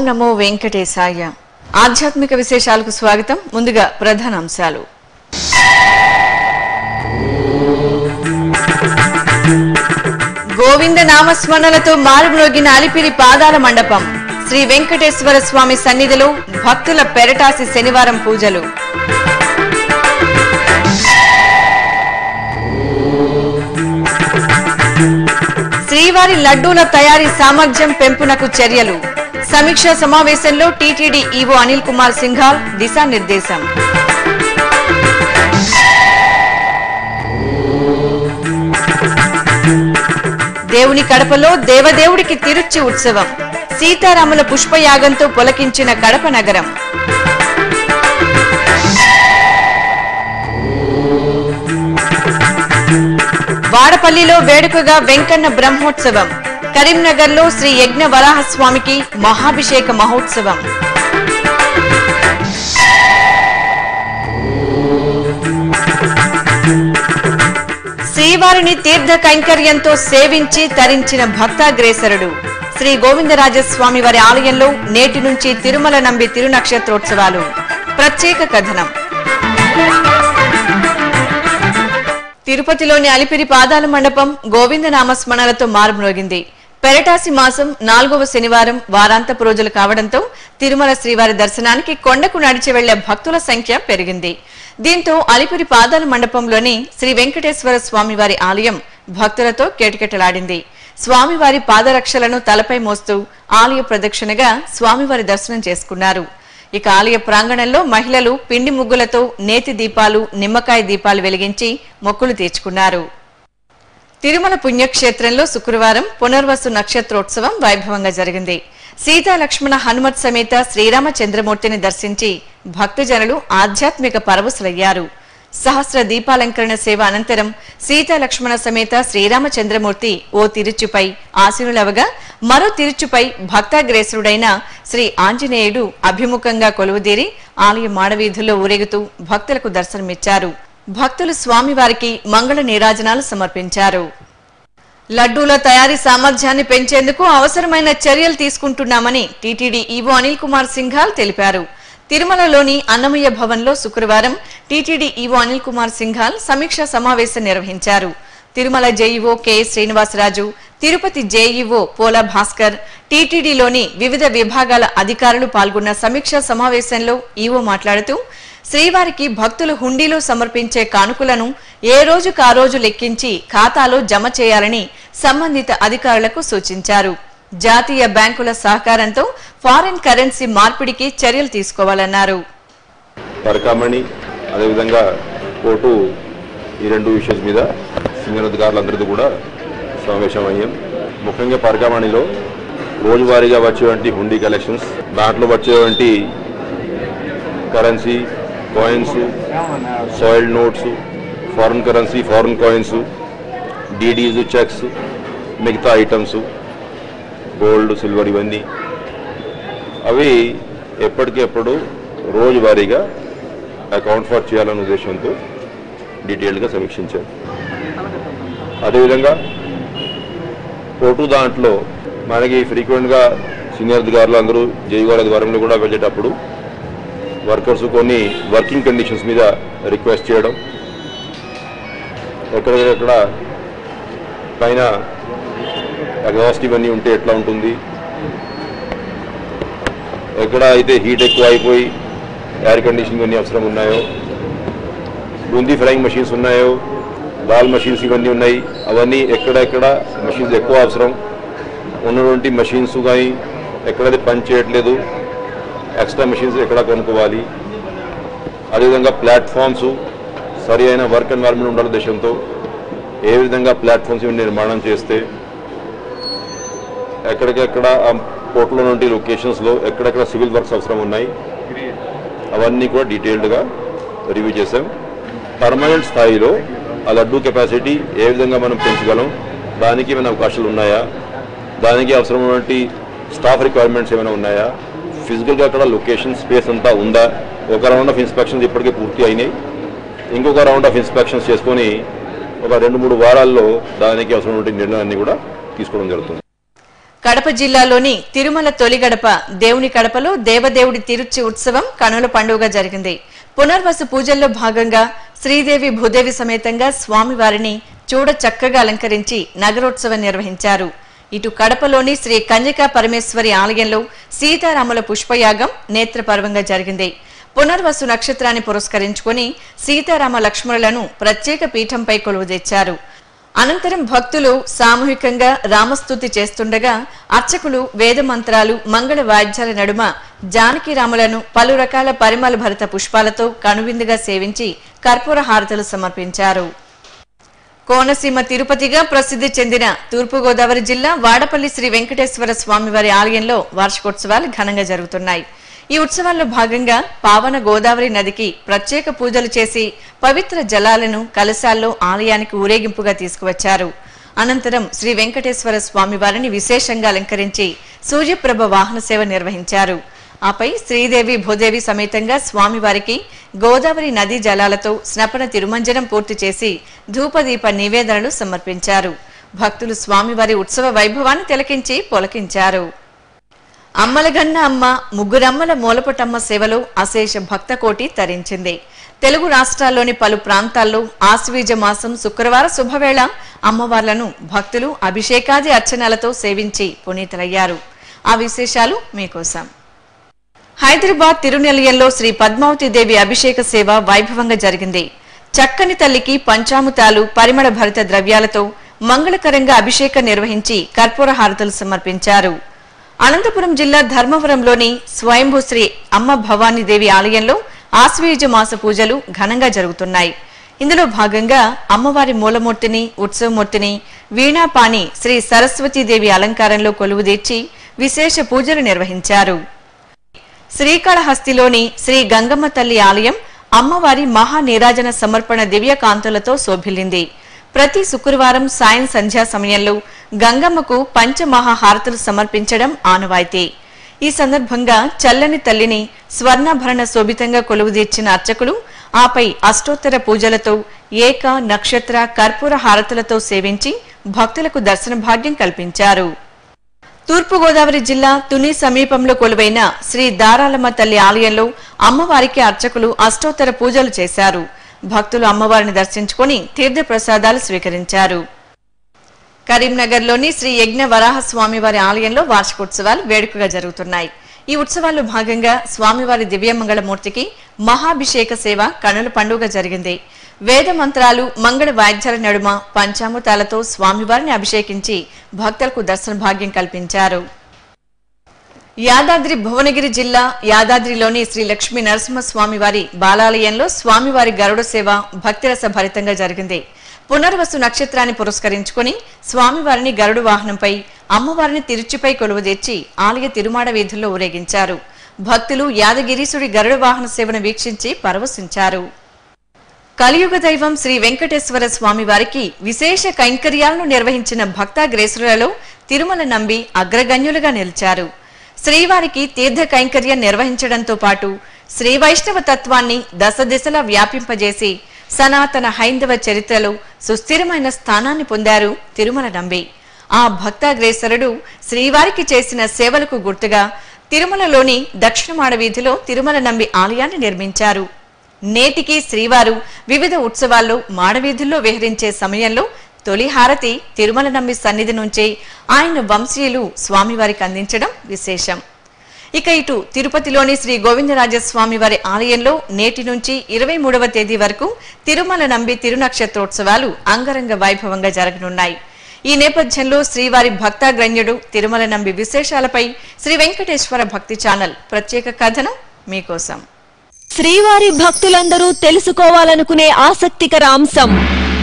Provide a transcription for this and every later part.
నమో వెంకటేశాయ ఆధ్యాత్మిక విశేషాలకు స్వాగతం ముందుగా ప్రధాన అంశాలు గోవింద నామస్మరణలతో మారుమ్రోగిన అలిపిరి పాదాల మండపం శ్రీ వెంకటేశ్వర స్వామి సన్నిధిలో భక్తుల పెరటాసి శనివారం పూజలు శ్రీవారి లడ్డూల తయారీ సామర్థ్యం పెంపునకు చర్యలు సమీక్షా సమావేశంలో టీటీడీ ఈవో అనిల్ కుమార్ సింఘాల్ దిశానిర్దేశం దేవుని కడపలో దేవదేవుడికి తిరుచి ఉత్సవం సీతారాముల పుష్పయాగంతో పులకించిన కడప నగరం వాడపల్లిలో వేడుకగా వెంకన్న బ్రహ్మోత్సవం కరీంనగర్లో శ్రీ యజ్ఞ వరాహస్వామికి మహాభిషేక మహోత్సవం శ్రీవారిని తీర్థ కైంకర్యంతో సేవించి తరించిన భక్తాగ్రేసరుడు శ్రీ గోవిందరాజస్వామి వారి ఆలయంలో నేటి నుంచి తిరుమల నంబి తిరునక్షత్రోత్సవాలు ప్రత్యేక కథనం తిరుపతిలోని అలిపిరి పాదాల మండపం గోవింద నామస్మరణలతో మారుమ్రోగింది పెరటాసి మాసం నాలుగవ శనివారం వారాంతపు రోజులు కావడంతో తిరుమల శ్రీవారి దర్శనానికి కొండకు నడిచి వెళ్లే భక్తుల సంఖ్య పెరిగింది దీంతో అలిపిరి పాదాల మండపంలోని శ్రీ వెంకటేశ్వర స్వామివారి ఆలయం భక్తులతో కేటకెటలాడింది స్వామివారి పాదరక్షలను తలపై మోస్తూ ఆలయ ప్రదక్షిణగా స్వామివారి దర్శనం చేసుకున్నారు ఇక ఆలయ ప్రాంగణంలో మహిళలు పిండి ముగ్గులతో నేతి దీపాలు నిమ్మకాయ దీపాలు వెలిగించి మొక్కులు తీర్చుకున్నారు తిరుమల పుణ్యక్షేత్రంలో శుక్రవారం పునర్వసు నక్షత్రోత్సవం వైభవంగా జరిగింది సీతా లక్ష్మణ హనుమత్ సమేత శ్రీరామచంద్రమూర్తిని దర్శించి భక్తజనులు ఆధ్యాత్మిక పరవశులయ్యారు సహస్ర దీపాలంకరణ సేవ అనంతరం సీతా లక్ష్మణ సమేత శ్రీరామచంద్రమూర్తి ఓ తిరుచుపై ఆశీనులవగా మరో తిరుచుపై భక్తాగ్రేసుడైన శ్రీ ఆంజనేయుడు అభిముఖంగా కొలువుదీరి ఆలయ మాడవీధుల్లో ఊరేగుతూ భక్తులకు దర్శనమిచ్చారు భక్తులు స్వామివారికి మంగళ నీరాజనాలు సమర్పించారు లడ్డూల తయారీ సామర్థ్యాన్ని పెంచేందుకు అవసరమైన చర్యలు తీసుకుంటున్నామని టీటీడీ ఈవో అనిల్ కుమార్ సింఘాల్ తెలిపారు తిరుమలలోని అన్నమయ్య భవన్లో శుక్రవారం టీటీడీ ఈవో అనిల్ కుమార్ సింఘాల్ సమీక్షా సమావేశం నిర్వహించారు Tirumala JEO KS Srinivasaraju Tirupati JEO Pola Bhaskar టీటీడీలోని వివిధ విభాగాల అధికారులు పాల్గొన్న సమీక్షా సమావేశంలో ఈవో మాట్లాడుతూ శ్రీవారికి భక్తులు హుండీలో సమర్పించే కానుకలను ఏ రోజుకు ఆ రోజు లెక్కించి ఖాతాలో జమ చేయాలని సంబంధిత అధికారులకు సూచించారు జాతీయ బ్యాంకుల సహకారంతో ఫారిన్ కరెన్సీ మార్పిడికి చర్యలు తీసుకోవాలన్నారు పరకామణి అదేవిధంగా కోర్టు ఈ రెండు ఇష్యూస్ మీద సీనియర్ అధికారులందరితో కూడా సమావేశం అయ్యాం ముఖ్యంగా పరకామణిలో రోజువారీగా వచ్చేటువంటి హుండీ కలెక్షన్స్ దాంట్లో వచ్చేటువంటి currency coins soiled notes foreign currency foreign coins DDs cheques మిగతా ఐటమ్స్ గోల్డ్ సిల్వర్ ఇవన్నీ అవి ఎప్పటికెప్పుడు రోజువారీగా అకౌంట్ ఫర్ చేయాలనే ఉద్దేశంతో డీటెయిల్డ్గా సమీక్షించారు అదేవిధంగా కోర్టు దాంట్లో మనకి ఫ్రీక్వెంట్గా సీనియర్ అధికారులు అందరూ జై గారి ఆధ్వర్యంలో కూడా వెళ్ళేటప్పుడు వర్కర్స్ కొన్ని వర్కింగ్ కండిషన్స్ మీద రిక్వెస్ట్ చేయడం ఎక్కడెక్కడ పైన ఎగ్జాస్ట్ ఇవన్నీ ఉంటే ఎట్లా ఉంటుంది ఎక్కడ అయితే హీట్ ఎక్కువ అయిపోయి ఎయిర్ కండిషనింగ్ అన్ని అవసరం ఉన్నాయో బూందీ ఫ్రైయింగ్ మెషిన్స్ ఉన్నాయో దాల్ మెషిన్స్ ఇవన్నీ ఉన్నాయి అవన్నీ ఎక్కడెక్కడ మెషిన్స్ ఎక్కువ అవసరం ఉన్నటువంటి మెషిన్స్ కానీ ఎక్కడైతే పని చేయట్లేదు ఎక్స్ట్రా మెషిన్స్ ఎక్కడ కొనుక్కోవాలి అదేవిధంగా ప్లాట్ఫామ్స్ సరి అయిన వర్క్ ఎన్వైరన్మెంట్ ఉండాలి దేశంతో ఏ విధంగా ప్లాట్ఫామ్స్ ఇవి నిర్మాణం చేస్తే ఎక్కడికెక్కడ ఆ పోర్ట్లో నుండి లొకేషన్స్లో ఎక్కడెక్కడ సివిల్ వర్క్స్ అవసరం ఉన్నాయి అవన్నీ కూడా డీటెయిల్డ్గా రివ్యూ చేసాం పర్మనెంట్ స్థాయిలో ఆ లడ్డూ కెపాసిటీ ఏ విధంగా మనం పెంచగలం దానికి ఏమైనా అవకాశాలు ఉన్నాయా దానికి అవసరమైనటువంటి స్టాఫ్ రిక్వైర్మెంట్స్ ఏమైనా ఉన్నాయా ఫిజికల్గా అక్కడ లొకేషన్ స్పేస్ అంతా ఉందా ఒక రౌండ్ ఆఫ్ ఇన్స్పెక్షన్స్ ఇప్పటికే పూర్తి అయినాయి ఇంకొక రౌండ్ ఆఫ్ ఇన్స్పెక్షన్స్ చేసుకొని ఒక రెండు మూడు వారాల్లో దానికి అవసరమైన నిర్ణయాన్ని కూడా తీసుకోవడం జరుగుతుంది కడప జిల్లాలోని తిరుమల తొలి గడప దేవుని కడపలో దేవదేవుడి తిరుచి ఉత్సవం కనుల పండుగ జరిగింది పునర్వసు పూజల్లో భాగంగా శ్రీదేవి భూదేవి సమేతంగా స్వామివారిని చూడ చక్కగా అలంకరించి నగరోత్సవం నిర్వహించారు ఇటు కడపలోని శ్రీ కన్యకా పరమేశ్వరి ఆలయంలో సీతారాముల పుష్పయాగం నేత్రపర్వంగా జరిగింది పునర్వసు నక్షత్రాన్ని పురస్కరించుకుని సీతారామ లక్ష్మణులను ప్రత్యేక పీఠంపై కొలువు తెచ్చారు అనంతరం భక్తులు సామూహికంగా రామస్తుతి చేస్తుండగా అర్చకులు వేద మంత్రాలు మంగళ వాయిద్యాల నడుమ జానకిరాములను పలు రకాల పరిమళ భరిత పుష్పాలతో కనువిందుగా సేవించి కర్పూర హారతులు సమర్పించారు కోనసీమ తిరుపతిగా ప్రసిద్ధి చెందిన తూర్పుగోదావరి జిల్లా వాడపల్లి శ్రీ వెంకటేశ్వర స్వామివారి ఆలయంలో వార్షికోత్సవాలు ఘనంగా జరుగుతున్నాయి ఈ ఉత్సవాల్లో భాగంగా పావన గోదావరి నదికి ప్రత్యేక పూజలు చేసి పవిత్ర జలాలను కలశాల్లో ఆలయానికి ఊరేగింపుగా తీసుకువచ్చారు అనంతరం శ్రీ వెంకటేశ్వర స్వామివారిని విశేషంగా అలంకరించి సూర్యప్రభ వాహన సేవ నిర్వహించారు ఆపై శ్రీదేవి భూదేవి సమేతంగా స్వామివారికి గోదావరి నదీ జలాలతో స్నపన తిరుమంజనం పూర్తి చేసి ధూపదీప నివేదనలు సమర్పించారు భక్తులు స్వామివారి ఉత్సవ వైభవాన్ని తిలకించి పొలకించారు అమ్మలగన్న అమ్మ ముగ్గురమ్మల మూలపటమ్మ సేవలో అశేష భక్త కోటి తరించింది తెలుగు రాష్ట్రాల్లోని పలు ప్రాంతాల్లో ఆశ్వీజ మాసం శుక్రవార శుభవేళ అమ్మవార్లను భక్తులు అభిషేకాది అర్చనలతో సేవించి పునీతులయ్యారు ఆ విశేషాలు మీకోసం హైదరాబాద్ తిరునెల్లియల్లో శ్రీ పద్మావతి దేవి అభిషేక సేవ వైభవంగా జరిగింది చక్కని తల్లికి పంచాముతాలు పరిమళ భరిత ద్రవ్యాలతో మంగళకరంగా అభిషేకం నిర్వహించి కర్పూర హారతులు సమర్పించారు అనంతపురం జిల్లా ధర్మవరంలోని స్వయంభూ శ్రీ అమ్మ భవానీ దేవి ఆలయంలో ఆశ్వయుజ మాస పూజలు ఘనంగా జరుగుతున్నాయి ఇందులో భాగంగా అమ్మవారి మూలమూర్తిని ఉత్సవమూర్తిని వీణాపాణి శ్రీ సరస్వతీదేవి అలంకారంలో కొలువుదీర్చి విశేష పూజలు నిర్వహించారు శ్రీకాళహస్తిలోని శ్రీ గంగమ్మ తల్లి ఆలయం అమ్మవారి మహా నీరాజన సమర్పణ దివ్య కాంతులతో శోభిల్లింది ప్రతి శుక్రవారం సాయం సంధ్యా సమయంలో గంగమ్మకు పంచమహా హారతులు సమర్పించడం ఆనవాయితీ ఈ సందర్భంగా చల్లని తల్లిని స్వర్ణాభరణ శోభితంగా కొలువుదీర్చిన అర్చకులు ఆపై అష్టోత్తర పూజలతో ఏక నక్షత్ర కర్పూర హారతులతో సేవించి భక్తులకు దర్శన భాగ్యం కల్పించారు తూర్పుగోదావరి జిల్లా తుని సమీపంలో కొలువైన శ్రీ దారాలమ్మ తల్లి ఆలయంలో అమ్మవారికి అర్చకులు అష్టోత్తర పూజలు చేశారు భక్తులు అమ్మవారిని దర్శించుకుని తీర్థ ప్రసాదాలు స్వీకరించారు కరీంనగర్లోని శ్రీ యజ్ఞ వరాహ స్వామివారి ఆలయంలో వార్షికోత్సవాలు వేడుకగా జరుగుతున్నాయి ఈ ఉత్సవాల్లో భాగంగా స్వామివారి దివ్యమంగళ మూర్తికి మహాభిషేక సేవ కనుల పండుగ జరిగింది వేద మంత్రాలు మంగళ వాయిద్యాల నడుమ పంచామృతాలతో స్వామివారిని అభిషేకించి భక్తులకు దర్శన భాగ్యం కల్పించారు యాదాద్రి భువనగిరి జిల్లా యాదాద్రిలోని శ్రీ లక్ష్మీ నరసింహస్వామి వారి బాలాలయంలో స్వామివారి గరుడ సేవ భక్తిరస భరితంగా జరిగింది పునర్వసు నక్షత్రాన్ని పురస్కరించుకుని స్వామివారిని గరుడు వాహనంపై అమ్మవారిని తిరుచిపై కొలువుదీర్చి ఆలయ తిరుమాడ వీధుల్లో ఊరేగించారు భక్తులు యాదగిరీసుడి గరుడ వాహన సేవను వీక్షించి పరవశించారు కలియుగ దైవం శ్రీ వెంకటేశ్వర స్వామి వారికి విశేష కైంకర్యాలను నిర్వహించిన భక్తాగ్రేసులలో తిరుమల నంబి అగ్రగణ్యులుగా నిలిచారు శ్రీవారికి తీర్థ కైంకర్యం నిర్వహించడంతో పాటు శ్రీ వైష్ణవ తత్వాన్ని దశ దిశలా వ్యాపింపజేసి సనాతన హైందవ చరిత్రలో సుస్థిరమైన స్థానాన్ని పొందారు తిరుమల నంబి ఆ భక్తాగ్రేసరుడు శ్రీవారికి చేసిన సేవలకు గుర్తుగా తిరుమలలోని దక్షిణమాడ వీధిలో తిరుమల నంబి ఆలయాన్ని నిర్మించారు నేటికి శ్రీవారు వివిధ ఉత్సవాల్లో మాడవీధుల్లో విహరించే సమయంలో తొలి హారతి తిరుమల నమ్మి సన్నిధి నుంచే ఆయన వంశీయులు స్వామివారికి అందించడం విశేషం ఇక ఇటు తిరుపతిలోని శ్రీ గోవిందరాజస్వామి వారి ఆలయంలో నేటి నుంచి ఇరవై మూడవ తేదీ వరకు తిరుమల నంబి తిరునక్షత్రోత్సవాలు అంగరంగ వైభవంగా జరగనున్నాయి ఈ నేపథ్యంలో శ్రీవారి భక్తాగ్రణ్యుడు తిరుమల నంబి విశేషాలపై శ్రీ వెంకటేశ్వర భక్తి ఛానల్ ప్రత్యేక కథనం మీకోసం శ్రీవారి భక్తులందరూ తెలుసుకోవాలనుకునే ఆసక్తికర అంశం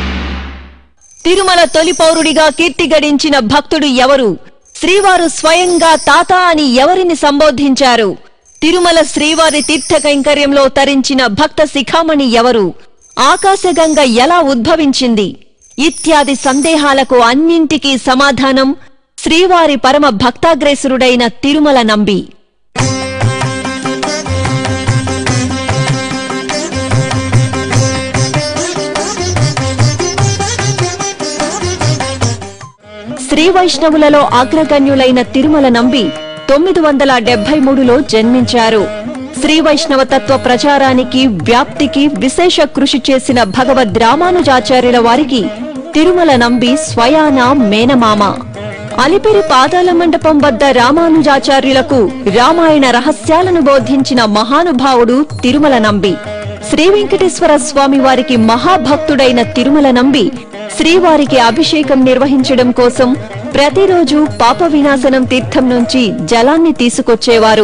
తిరుమల తొలి పౌరుడిగా కీర్తి గడించిన భక్తుడు ఎవరు శ్రీవారు స్వయంగా తాత అని ఎవరిని సంబోధించారు తిరుమల శ్రీవారి తీర్థ కైంకర్యంలో తరించిన భక్త శిఖామణి ఎవరు ఆకాశగంగ ఎలా ఉద్భవించింది ఇత్యాది సందేహాలకు అన్నింటికీ సమాధానం శ్రీవారి పరమ భక్తాగ్రేసురుడైన తిరుమల నంబి శ్రీ వైష్ణవులలో అగ్రగణ్యులైన తిరుమల నంబి తొమ్మిది వందల డెబ్బై మూడులో జన్మించారు శ్రీ వైష్ణవ తత్వ ప్రచారానికి వ్యాప్తికి విశేష కృషి చేసిన భగవద్ రామానుజాచార్యుల వారికి తిరుమల నంబి స్వయాన మేనమామ అలిపిరి పాదాల మండపం వద్ద రామానుజాచార్యులకు రామాయణ రహస్యాలను బోధించిన మహానుభావుడు తిరుమల నంబి శ్రీ వెంకటేశ్వర స్వామి వారికి మహాభక్తుడైన తిరుమల నంబి శ్రీవారికి అభిషేకం నిర్వహించడం కోసం ప్రతిరోజు పాప వినాశనం తీర్థం నుంచి జలాన్ని తీసుకొచ్చేవారు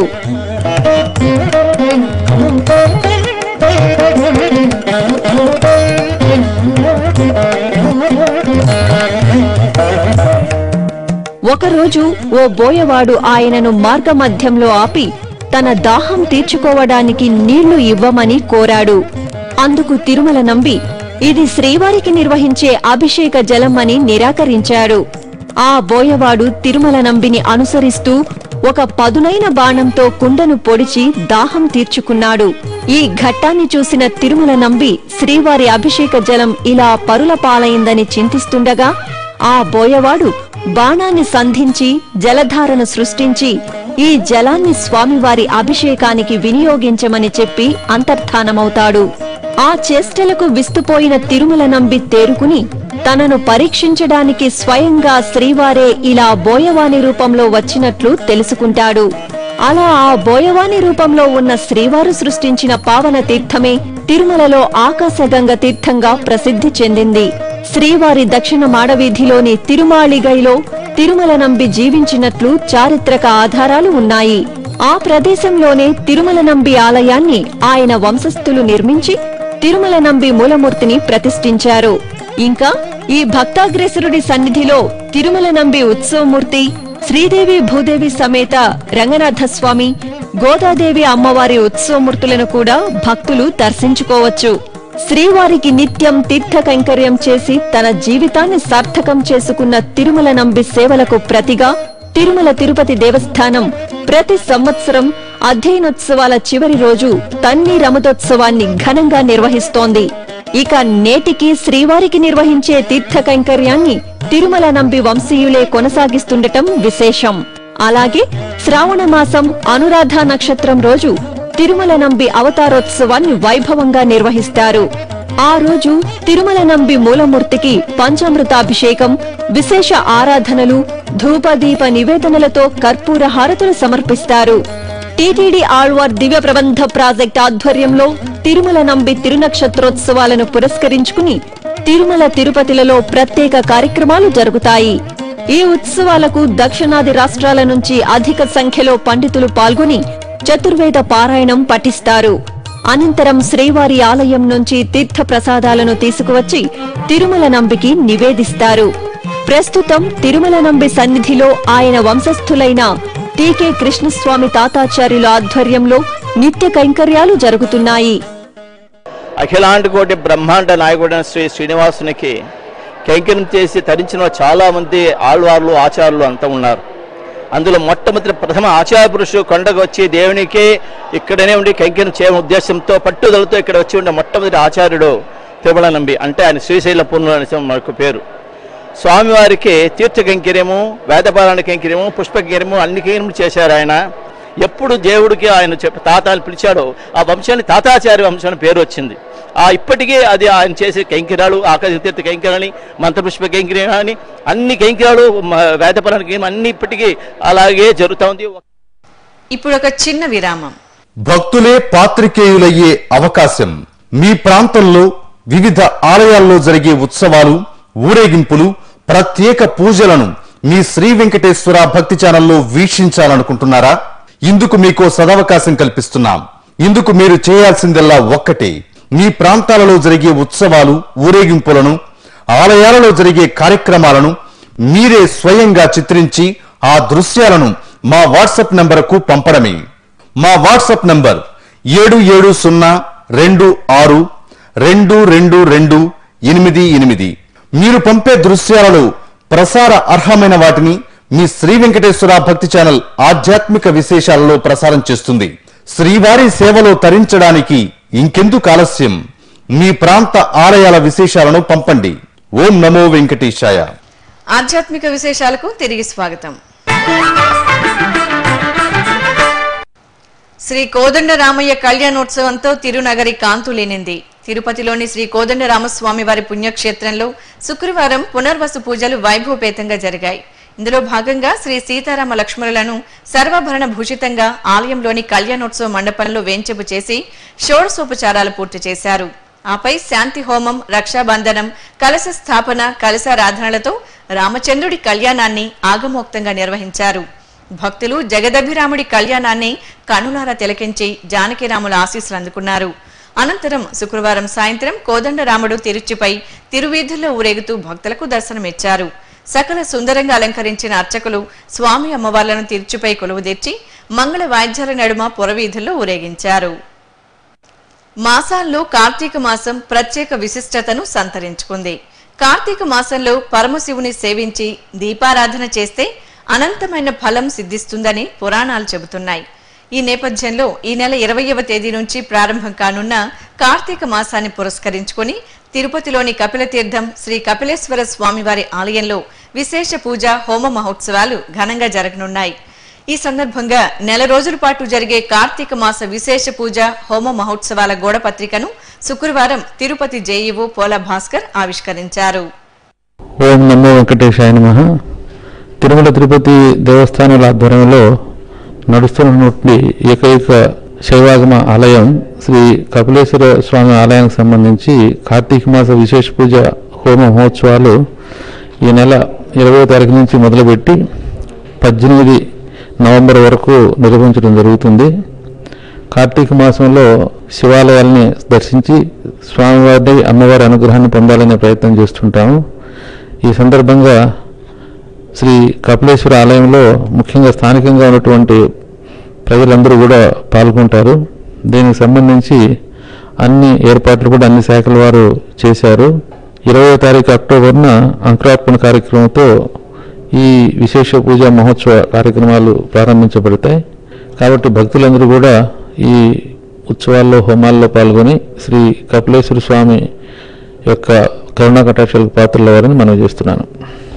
ఒకరోజు ఓ బోయవాడు ఆయనను మార్గమధ్యంలో ఆపి తన దాహం తీర్చుకోవడానికి నీళ్లు ఇవ్వమని కోరాడు అందుకు తిరుమల నంబి ఇది శ్రీవారికి నిర్వహించే అభిషేక జలం అని నిరాకరించాడు ఆ బోయవాడు తిరుమల నంబిని అనుసరిస్తూ ఒక పదునైన బాణంతో కుండను పొడిచి దాహం తీర్చుకున్నాడు ఈ ఘట్టాన్ని చూసిన తిరుమల నంబి శ్రీవారి అభిషేక జలం ఇలా పరుల పాలైందని చింతిస్తుండగా ఆ బోయవాడు బాణాన్ని సంధించి జలధారను సృష్టించి ఈ జలాన్ని స్వామివారి అభిషేకానికి వినియోగించమని చెప్పి అంతర్ధానమవుతాడు ఆ చేష్టలకు విస్తుపోయిన తిరుమల నంబి తేరుకుని తనను పరీక్షించడానికి స్వయంగా శ్రీవారే ఇలా బోయవాని రూపంలో వచ్చినట్లు తెలుసుకుంటాడు అలా ఆ బోయవాని రూపంలో ఉన్న శ్రీవారు సృష్టించిన పావన తీర్థమే తిరుమలలో ఆకాశగంగ తీర్థంగా ప్రసిద్ధి చెందింది శ్రీవారి దక్షిణ మాడవీధిలోని తిరుమాళిగైలో తిరుమల నంబి జీవించినట్లు చారిత్రక ఆధారాలు ఉన్నాయి ఆ ప్రదేశంలోనే తిరుమల నంబి ఆలయాన్ని ఆయన వంశస్థులు నిర్మించి తిరుమల నంబి మూలమూర్తిని ప్రతిష్ఠించారు ఇంకా ఈ భక్తాగ్రేసరుడి సన్నిధిలో తిరుమల నంబి ఉత్సవమూర్తి శ్రీదేవి భూదేవి సమేత రంగనాథ స్వామి గోదాదేవి అమ్మవారి ఉత్సవమూర్తులను కూడా భక్తులు దర్శించుకోవచ్చు శ్రీవారికి నిత్యం తీర్థ కైంకర్యం చేసి తన జీవితాన్ని సార్థకం చేసుకున్న తిరుమల నంబి సేవలకు ప్రతిగా తిరుమల తిరుపతి దేవస్థానం ప్రతి సంవత్సరం అధ్యయనోత్సవాల చివరి రోజు తన్ని రమదోత్సవాన్ని ఘనంగా నిర్వహిస్తోంది ఇక నేటికి శ్రీవారికి నిర్వహించే తీర్థ కైంకర్యాన్ని తిరుమల నంబి వంశీయులే కొనసాగిస్తుండటం విశేషం అలాగే శ్రావణ మాసం అనురాధ నక్షత్రం రోజు తిరుమల నంబి అవతారోత్సవాన్ని వైభవంగా నిర్వహిస్తారు ఆ రోజు తిరుమల నంబి మూలమూర్తికి పంచామృతాభిషేకం విశేష ఆరాధనలు ధూపదీప నివేదనలతో కర్పూర హారతులు సమర్పిస్తారు టీటీడీ ఆళ్వార్ దివ్య ప్రబంధ ప్రాజెక్ట్ ఆధ్వర్యంలో తిరుమల నంబి తిరునక్షత్రోత్సవాలను పురస్కరించుకుని తిరుమల తిరుపతిలలో ప్రత్యేక కార్యక్రమాలు జరుగుతాయి ఈ ఉత్సవాలకు దక్షిణాది రాష్ట్రాల నుంచి అధిక సంఖ్యలో పండితులు పాల్గొని చతుర్వేద పారాయణం పఠిస్తారు అనంతరం శ్రీవారి ఆలయం నుంచి తీర్థ ప్రసాదాలను తీసుకువచ్చి తిరుమల నంబికి నివేదిస్తారు ప్రస్తుతం తిరుమల నంబి సన్నిధిలో ఆయన వంశస్థులైన టీకే కృష్ణస్వామి తాతాచార్యుల ఆధ్వర్యంలో నిత్య కైంకర్యాలు జరుగుతున్నాయి అఖిలాంటి కోటి బ్రహ్మాండ నాయకుడైన శ్రీ శ్రీనివాసునికి కైంకర్యం చేసి తరించిన చాలా మంది ఆళ్వార్లు ఆచార్యులు అంతా ఉన్నారు అందులో మొట్టమొదటి ప్రథమ ఆచార్య పురుషుడు కొండకు వచ్చి దేవునికి ఇక్కడనే ఉండి కైంకర్యం చేయడం ఉద్దేశంతో పట్టుదలతో ఇక్కడ వచ్చి ఉండే మొట్టమొదటి ఆచార్యుడు తిరుమల నంబి అంటే ఆయన శ్రీశైల పూర్ణ అనేసి మనకు పేరు స్వామివారికి తీర్థ కైంకర్యము వేదపారాయణ కైంకర్యము పుష్ప కైంకర్యము అన్ని కైంకర్యములు చేశారు ఆయన ఎప్పుడు దేవుడికి ఆయన చెప్పి తాతాలు పిలిచాడో ఆ వంశాన్ని తాతాచార్య వంశం అని పేరు వచ్చింది ఆ ఇప్పటికీ అది ఆయన చేసే కైంకర్యాలు ఆకాశ తీర్థ కైంకర్యాలని మంత్రపుష్ప కైంకర్యం అని అన్ని కైంకర్యాలు మ- వేదపారాయణ కైంకర్యం అన్ని ఇప్పటికీ అలాగే జరుగుతూ ఉంది ఇప్పుడు ఒక చిన్న విరామం భక్తులే పాత్రికేయులయ్యే అవకాశం మీ ప్రాంతంలో వివిధ ఆలయాల్లో జరిగే ఉత్సవాలు ఊరేగింపులు ప్రత్యేక పూజలను మీ శ్రీ వెంకటేశ్వర భక్తి ఛానల్లో వీక్షించాలనుకుంటున్నారా ఇందుకు మీకో సదవకాశం కల్పిస్తున్నాం ఇందుకు మీరు చేయాల్సిందల్లా ఒక్కటే మీ ప్రాంతాలలో జరిగే ఉత్సవాలు ఊరేగింపులను ఆలయాలలో జరిగే కార్యక్రమాలను మీరే స్వయంగా చిత్రించి ఆ దృశ్యాలను మా వాట్సాప్ నంబరుకు పంపడమే మా వాట్సాప్ నంబర్ ఏడు ఏడు సున్నా రెండు ఆరు రెండు రెండు రెండు ఎనిమిది ఎనిమిది మీరు పంపే దృశ్యాలలో ప్రసార అర్హమైన వాటిని మీ శ్రీ వెంకటేశ్వర భక్తి ఛానల్ ఆధ్యాత్మిక విశేషాలలో ప్రసారం చేస్తుంది శ్రీవారి సేవలో తరించడానికి ఇంకెందుకు ఆలస్యం మీ ప్రాంత ఆలయాల విశేషాలను పంపండి ఓం నమో వెంకటేశాయ ఆధ్యాత్మిక విశేషాలకు తిరిగి స్వాగతం శ్రీ కోదండ రామయ్య కళ్యాణోత్సవంతో తిరునగరి కాంతులేనింది తిరుపతిలోని శ్రీ కోదండ రామస్వామి వారి పుణ్యక్షేత్రంలో శుక్రవారం పునర్వసు పూజలు వైభవపేతంగా జరిగాయి ఇందులో భాగంగా శ్రీ సీతారామ లక్ష్మణులను సర్వాభరణ భూషితంగా ఆలయంలోని కళ్యాణోత్సవ మండపంలో వేంచెపు చేసి షోడశోపచారాలు పూర్తి చేశారు ఆపై శాంతి హోమం రక్షాబంధనం కలశ స్థాపన కలశారాధనలతో రామచంద్రుడి కళ్యాణాన్ని ఆగమోక్తంగా నిర్వహించారు భక్తులు జగదభిరాముడి కళ్యాణాన్ని కనులారా తిలకించి జానకిరాముల ఆశీస్సులు అందుకున్నారు అనంతరం శుక్రవారం సాయంత్రం కోదండరాముడు తిరుచిపై తిరువీధుల్లో ఊరేగుతూ భక్తులకు దర్శనమిచ్చారు సకల సుందరంగా అలంకరించిన అర్చకులు స్వామి అమ్మవార్లను తిరుచిపై కొలువుదీర్చి మంగళ వాయిద్యాల నడుమ పురవీధుల్లో ఊరేగించారు మాసాల్లో కార్తీక మాసం ప్రత్యేక విశిష్టతను సంతరించుకుంది కార్తీక మాసంలో పరమశివుని సేవించి దీపారాధన చేస్తే అనంతమైన ఫలం సిద్ధిస్తుందని పురాణాలు చెబుతున్నాయి ఈ నేపథ్యంలో ఈ నెల ఇరవయవ తేదీ నుంచి ప్రారంభం కానున్న కార్తీక మాసాన్ని పురస్కరించుకొని తిరుపతిలోని కపిలతీర్థం శ్రీ కపిలేశ్వర స్వామివారి ఆలయంలో విశేష పూజ హోమ మహోత్సవాలు ఘనంగా జరగనున్నాయి ఈ సందర్భంగా నెల రోజుల పాటు జరిగే కార్తీక మాస విశేష పూజ హోమ మహోత్సవాల గోడ పత్రికను శుక్రవారం తిరుపతి జేఈఓ పోల భాస్కర్ ఆవిష్కరించారు ఓం నమో వెంకటేశాయ నమ తిరుమల తిరుపతి దేవస్థానాల ఆధ్వర్యంలో నడుస్తున్నటువంటి ఏకైక శైవాగమ ఆలయం శ్రీ కపిలేశ్వర స్వామి ఆలయానికి సంబంధించి కార్తీక మాస విశేష పూజ హోమ మహోత్సవాలు ఈ నెల ఇరవై తారీఖు నుంచి మొదలుపెట్టి పద్దెనిమిది నవంబర్ వరకు నిర్వహించడం జరుగుతుంది కార్తీక మాసంలో శివాలయాల్ని దర్శించి స్వామివారి అమ్మవారి అనుగ్రహాన్ని పొందాలనే ప్రయత్నం చేస్తుంటాము ఈ సందర్భంగా శ్రీ కపిలేశ్వర ఆలయంలో ముఖ్యంగా స్థానికంగా ఉన్నటువంటి ప్రజలందరూ కూడా పాల్గొంటారు దీనికి సంబంధించి అన్ని ఏర్పాట్లు కూడా అన్ని శాఖల వారు చేశారు ఇరవై తారీఖు అక్టోబర్న అంకురార్పణ కార్యక్రమంతో ఈ విశేష పూజా మహోత్సవ కార్యక్రమాలు ప్రారంభించబడతాయి కాబట్టి భక్తులందరూ కూడా ఈ ఉత్సవాల్లో హోమాల్లో పాల్గొని శ్రీ కపిలేశ్వర స్వామి యొక్క కరుణా కటాక్షాలకు పాత్రలవారని మనం చేస్తున్నాను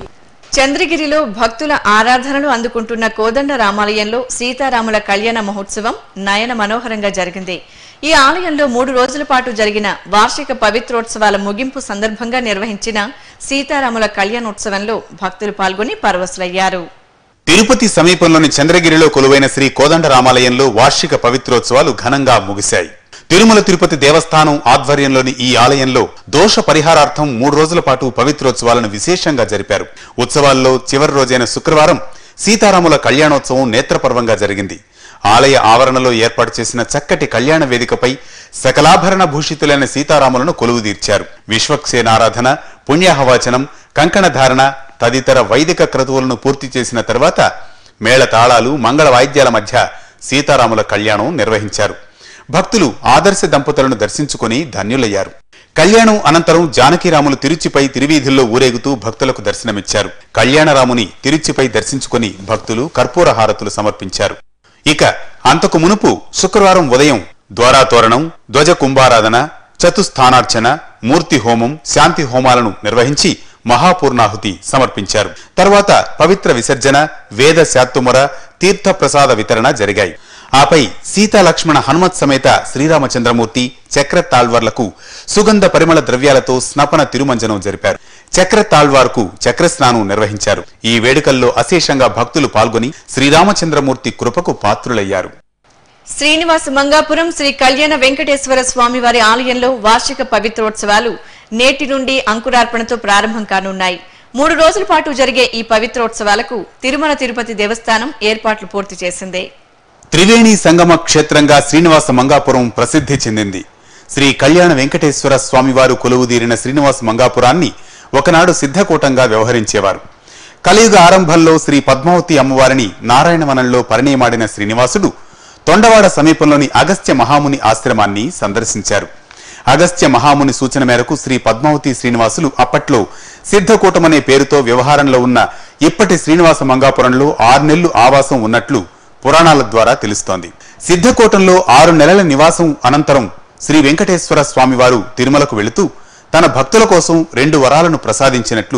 చంద్రగిరిలో భక్తుల ఆరాధనలు అందుకుంటున్న కోదండ రామాలయంలో సీతారాముల కళ్యాణ మహోత్సవం నయన మనోహరంగా జరిగింది ఈ ఆలయంలో మూడు రోజుల పాటు జరిగిన వార్షిక పవిత్రోత్సవాల ముగింపు సందర్భంగా నిర్వహించిన సీతారాముల కళ్యాణోత్సవంలో భక్తులు పాల్గొని పరవశులయ్యారు తిరుపతి సమీపంలోని చంద్రగిరిలో కొలువైన శ్రీ కోదండ రామాలయంలో వార్షిక పవిత్రోత్సవాలు ఘనంగా ముగిశాయి తిరుమల తిరుపతి దేవస్థానం ఆధ్వర్యంలోని ఈ ఆలయంలో దోష పరిహారార్థం మూడు రోజుల పాటు పవిత్రోత్సవాలను విశేషంగా జరిపారు ఉత్సవాల్లో చివరి రోజైన శుక్రవారం సీతారాముల కళ్యాణోత్సవం నేత్రపర్వంగా జరిగింది ఆలయ ఆవరణలో ఏర్పాటు చేసిన చక్కటి కళ్యాణ వేదికపై సకలాభరణ భూషితులైన సీతారాములను కొలువుదీర్చారు విశ్వక్సేనారాధన పుణ్యాహవాచనం కంకణధారణ తదితర వైదిక క్రతువులను పూర్తి చేసిన తర్వాత మేళ తాళాలు మంగళ వాయిద్యాల మధ్య సీతారాముల కళ్యాణం నిర్వహించారు భక్తులు ఆదర్శ దంపతులను దర్శించుకుని ధన్యులయ్యారు కళ్యాణం అనంతరం జానకిరాములు తిరుచిపై తిరువీధుల్లో ఊరేగుతూ భక్తులకు దర్శనమిచ్చారు కళ్యాణరాముని తిరుచిపై దర్శించుకుని భక్తులు కర్పూర హారతులు సమర్పించారు ఇక అంతకు మునుపు శుక్రవారం ఉదయం ద్వారాతోరణం ధ్వజ కుంభారాధన చతుస్థానార్చన మూర్తి హోమం శాంతి హోమాలను నిర్వహించి మహాపూర్ణాహుతి సమర్పించారు తర్వాత పవిత్ర విసర్జన వేద శాత్తుమర తీర్థ ప్రసాద వితరణ జరిగాయి ఆపై సీతా లక్ష్మణ హనుమత్ సమేత శ్రీరామచంద్రమూర్తి చక్ర తాళ్వార్లకు సుగంధ పరిమళ ద్రవ్యాలతో స్నపన తిరుమంజనం జరిపారు చక్ర తాళ్వార్కు చక్రస్నానం నిర్వహించారు ఈ వేడుకల్లో అశేషంగా భక్తులు పాల్గొని శ్రీరామచంద్రమూర్తి కృపకు పాత్రులయ్యారు శ్రీనివాస మంగాపురం శ్రీ కళ్యాణ వెంకటేశ్వర స్వామి వారి ఆలయంలో వార్షిక పవిత్రోత్సవాలు నేటి నుండి అంకురార్పణతో ప్రారంభం కానున్నాయి మూడు రోజుల పాటు జరిగే ఈ పవిత్రోత్సవాలకు తిరుమల తిరుపతి దేవస్థానం ఏర్పాట్లు పూర్తి చేసింది త్రివేణి సంగమ క్షేత్రంగా శ్రీనివాస మంగాపురం ప్రసిద్ధి చెందింది శ్రీ కళ్యాణ వెంకటేశ్వర స్వామివారు కొలువుదీరిన శ్రీనివాస మంగాపురాన్ని ఒకనాడు సిద్ధకూటంగా వ్యవహరించేవారు కలియుగ ఆరంభంలో శ్రీ పద్మావతి అమ్మవారిని నారాయణవనంలో పరిణయమాడిన శ్రీనివాసుడు తొండవాడ సమీపంలోని అగస్త్య మహాముని ఆశ్రమాన్ని సందర్శించారు అగస్త్య మహాముని సూచన మేరకు శ్రీ పద్మావతి శ్రీనివాసులు అప్పట్లో సిద్ధకూటమనే పేరుతో వ్యవహారంలో ఉన్న ఇప్పటి శ్రీనివాస మంగాపురంలో ఆరు నెలలు ఆవాసం ఉన్నట్లు పురాణాల ద్వారా తెలుస్తోంది సిద్ధకోటంలో ఆరు నెలల నివాసం అనంతరం శ్రీ వెంకటేశ్వర స్వామివారు తిరుమలకు వెళుతూ తన భక్తుల కోసం రెండు వరాలను ప్రసాదించినట్లు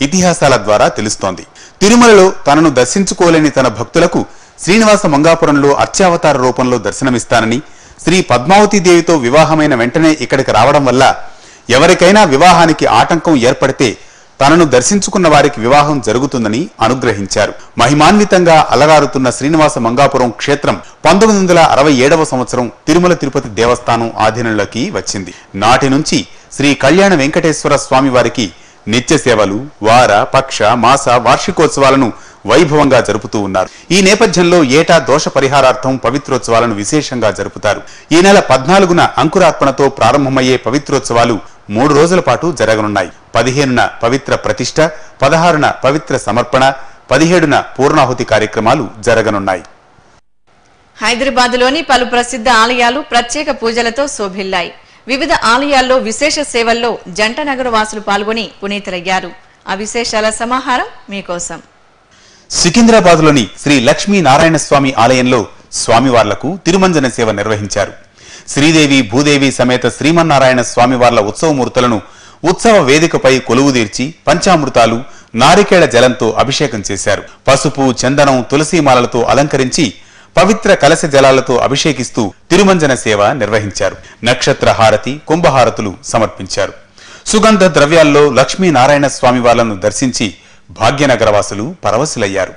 ఇతిహాసాల ద్వారా తెలుస్తోంది తిరుమలలో తనను దర్శించుకోలేని తన భక్తులకు శ్రీనివాస మంగాపురంలో అత్యావతార రూపంలో దర్శనమిస్తానని శ్రీ పద్మావతి దేవితో వివాహమైన వెంటనే ఇక్కడికి రావడం వల్ల ఎవరికైనా వివాహానికి ఆటంకం ఏర్పడితే తనను దర్శించుకున్న వారికి వివాహం జరుగుతుందని అనుగ్రహించారు మహిమాన్వితంగా అలరారుతున్న శ్రీనివాస మంగాపురం క్షేత్రం పంతొమ్మిది వందల అరవై ఏడవ సంవత్సరం తిరుమల తిరుపతి దేవస్థానం ఆధీనంలోకి వచ్చింది నాటి నుంచి శ్రీ కళ్యాణ వెంకటేశ్వర స్వామి వారికి నిత్య సేవలు వార పక్ష మాస వార్షికోత్సవాలను వైభవంగా జరుపుతూ ఉన్నారు ఈ నేపథ్యంలో ఏటా దోష పరిహారార్థం పవిత్రోత్సవాలను విశేషంగా జరుపుతారు ఈ నెల పద్నాలుగున అంకురార్పణతో ప్రారంభమయ్యే పవిత్రోత్సవాలు మూడు రోజుల పాటు జరగనున్నాయి పదిహేనున పవిత్ర ప్రతిష్ట పదహారున పవిత్ర సమర్పణ పదిహేడున పూర్ణాహుతి కార్యక్రమాలు జరగనున్నాయి హైదరాబాద్లోని పలు ప్రసిద్ధ ఆలయాలు ప్రత్యేక పూజలతో శోభిల్లాయి వివిధ ఆలయాల్లో విశేష సేవల్లో జంట నగర వాసులు పాల్గొని పునీతులయ్యారు ఆ విశేషాల సమాహారం మీకోసం సికింద్రాబాద్లోని శ్రీ లక్ష్మీ నారాయణ స్వామి ఆలయంలో స్వామివార్లకు తిరుమంజన సేవ నిర్వహించారు శ్రీదేవి భూదేవి సమేత శ్రీమన్నారాయణ స్వామివార్ల ఉత్సవమూర్తులను ఉత్సవ వేదికపై కొలువుదీర్చి పంచామృతాలు నారికేళ జలంతో అభిషేకం చేశారు పసుపు చందనం తులసీమాలలతో అలంకరించి పవిత్ర కలశ జలాలతో అభిషేకిస్తూ తిరుమంజన సేవ నిర్వహించారు నక్షత్ర హారతి కుంభహారతులు సమర్పించారు సుగంధ ద్రవ్యాల్లో లక్ష్మీనారాయణ స్వామి వార్లను దర్శించి భాగ్యనగరవాసులు పరవశులయ్యారు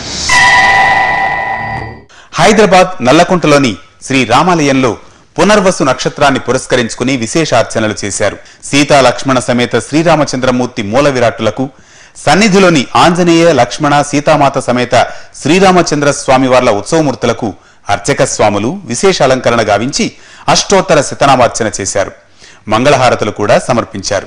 హైదరాబాద్ నల్లకుంటలోని శ్రీ రామాలయంలో పునర్వసు నక్షత్రాన్ని పురస్కరించుకుని విశేషార్చనలు చేశారు సీతా లక్ష్మణ సమేత శ్రీరామచంద్రమూర్తి మూల విరాట్టులకు సన్నిధిలోని ఆంజనేయ లక్ష్మణ సీతామాత సమేత శ్రీరామచంద్ర స్వామి వార్ల ఉత్సవమూర్తులకు అర్చక స్వాములు విశేష అలంకరణ గావించి అష్టోత్తర శతనామార్చన చేశారు మంగళహారతులు కూడా సమర్పించారు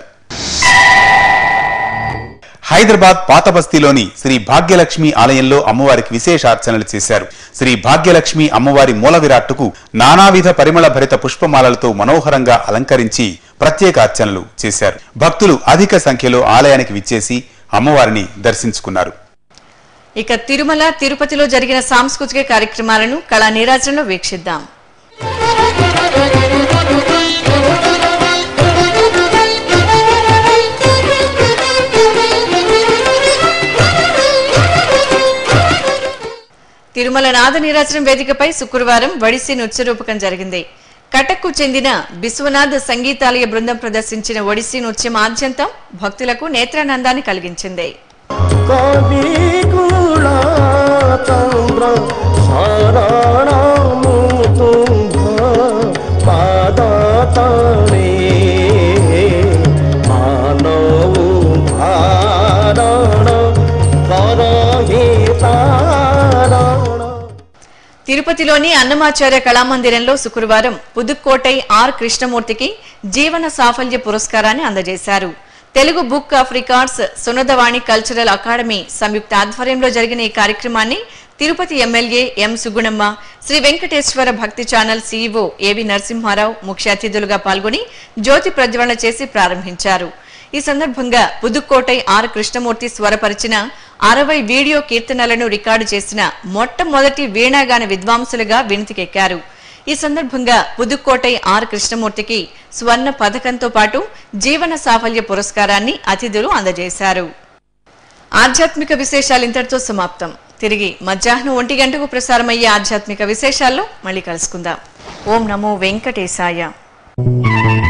హైదరాబాద్ పాత బస్తీలోని శ్రీ భాగ్యలక్ష్మి ఆలయంలో అమ్మవారికి విశేష అర్చనలు చేశారు శ్రీ భాగ్యలక్ష్మి అమ్మవారి మూల విరాట్టుకు నానావిధ పరిమళ భరిత పుష్పమాలలతో మనోహరంగా అలంకరించి ప్రత్యేక అర్చనలు చేశారు భక్తులు అధిక సంఖ్యలో ఆలయానికి విచ్చేసి అమ్మవారిని దర్శించుకున్నారు ఇక తిరుమల తిరుపతిలో జరిగిన సాంస్కృతిక కార్యక్రమాలను కళా నీరాజనంలో వీక్షిద్దాం తిరుమల నాద నీరాజనం వేదికపై శుక్రవారం వడిసి నృత్యరూపకం జరిగింది కటక్కు చెందిన బిశ్వనాథ్ సంగీతాలయ బృందం ప్రదర్శించిన ఒడిస్సీ నృత్యం ఆద్యంతం భక్తులకు నేత్రానందాన్ని కలిగించింది కవికుళ చంద్ర శరణము తుంభ పాదతనే మానవు భారణ కరహి తారణ తిరుపతిలోని అన్నమాచార్య కళామందిరంలో శుక్రవారం పుదుక్కోటై ఆర్ కృష్ణమూర్తికి జీవన సాఫల్య పురస్కారాన్ని అందజేశారు Telugu book of records Sunadavani cultural academy సంయుక్త ఆధ్వర్యంలో జరిగిన ఈ కార్యక్రమాన్ని Tirupati MLA M Sugunamma Sri Venkateswara Bhakti channel CEO ఏవి నరసింహారావు ముఖ్య అతిథులుగా పాల్గొని జ్యోతి ప్రజ్వలన చేసి ప్రారంభించారు ఈ సందర్భంగా పుదుక్కోటై ఆర్ కృష్ణమూర్తి స్వరపరిచిన అరవై వీడియో కీర్తనలను రికార్డు చేసిన మొట్టమొదటి వీణాగాన విద్వాంసులుగా వినతికెక్కారు ఈ సందర్భంగా పుదుక్కోటై ఆర్ కృష్ణమూర్తికి స్వర్ణ పథకంతో పాటు జీవన సాఫల్య పురస్కారాన్ని అతిథులు అందజేశారు ఆధ్యాత్మిక విశేషాలు ఇంతటితో సమాప్తం తిరిగి మధ్యాహ్నం ఒంటి గంటకు ప్రసారమయ్యే ఆధ్యాత్మిక విశేషాల్లో మళ్ళీ కలుసుకుందాం ఓం నమో వెంకటేశాయ